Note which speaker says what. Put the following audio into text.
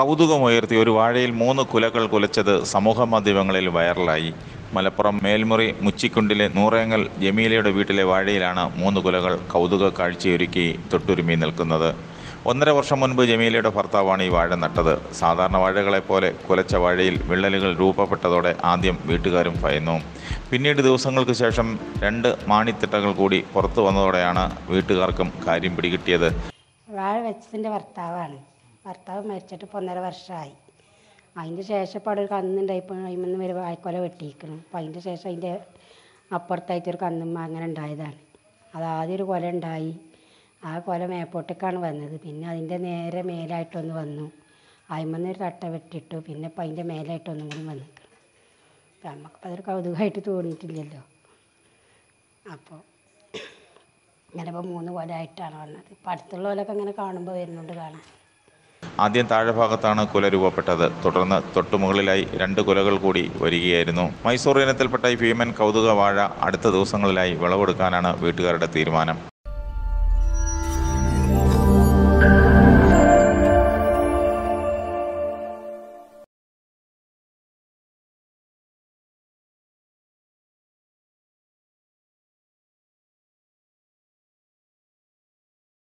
Speaker 1: കൗതുകമുയർത്തി ഒരു വാഴയിൽ മൂന്ന് കുലകൾ കുലച്ചത് സമൂഹ മാധ്യമങ്ങളിൽ വൈറലായി മലപ്പുറം മേൽമുറി മുച്ചിക്കുണ്ടിലെ നൂറേങ്ങൽ ജമീലയുടെ വീട്ടിലെ വാഴയിലാണ് മൂന്ന് കുലകൾ കൗതുക കാഴ്ചയൊരുക്കി തൊട്ടുരുമി നിൽക്കുന്നത് ഒന്നര വർഷം മുൻപ് ജമീലയുടെ ഭർത്താവാണ് ഈ വാഴ നട്ടത് സാധാരണ വാഴകളെപ്പോലെ കുലച്ച വാഴയിൽ വിള്ളലുകൾ രൂപപ്പെട്ടതോടെ ആദ്യം വീട്ടുകാരും ഭയന്നു പിന്നീട് ദിവസങ്ങൾക്ക് ശേഷം രണ്ട് മാണിത്തിട്ടകൾ കൂടി പുറത്തു വന്നതോടെയാണ് വീട്ടുകാർക്കും കാര്യം പിടികിട്ടിയത്
Speaker 2: വാഴ വെച്ചതിൻ്റെ ഭർത്താവാണ് ഭർത്താവ് മരിച്ചിട്ട് ഇപ്പോൾ ഒന്നര വർഷമായി അതിൻ്റെ ശേഷം ഇപ്പോൾ അവിടെ ഒരു കന്നുണ്ടായിപ്പോൾ അതിൽ വരെ വാഴക്കൊല വെട്ടിയിരിക്കണം അപ്പോൾ അതിൻ്റെ ശേഷം അതിൻ്റെ അപ്പുറത്തായിട്ട് ഒരു കന്നുമ്മ അങ്ങനെ ഉണ്ടായതാണ് അത് ആദ്യം ഒരു കൊല ഉണ്ടായി ആ കൊല മേപ്പോട്ടേക്കാണ് വന്നത് പിന്നെ അതിൻ്റെ നേരെ മേലായിട്ടൊന്ന് വന്നു അതിമെന്ന് ഒരു തട്ട വെട്ടിട്ടു പിന്നെ ഇപ്പം അതിൻ്റെ മേലായിട്ടൊന്നും കൂടി വന്നിക്കണം അപ്പം നമുക്കിപ്പോൾ അതൊരു കൗതുകമായിട്ട് തോന്നിയിട്ടില്ലല്ലോ അപ്പോൾ ഇങ്ങനെ ഇപ്പോൾ മൂന്ന് കൊലമായിട്ടാണ് വന്നത് ഇപ്പം അടുത്തുള്ള പോലൊക്കെ ഇങ്ങനെ കാണുമ്പോൾ വരുന്നുണ്ട് കാണാൻ
Speaker 1: ആദ്യം താഴെഭാഗത്താണ് കുല രൂപപ്പെട്ടത് തുടർന്ന് തൊട്ടുമുകളിലായി രണ്ട് കുലകൾ കൂടി വരികയായിരുന്നു മൈസൂർ ഇനത്തിൽപ്പെട്ട ഈ ഭീമൻ കൗതുക വാഴ അടുത്ത ദിവസങ്ങളിലായി വിളവെടുക്കാനാണ് വീട്ടുകാരുടെ തീരുമാനം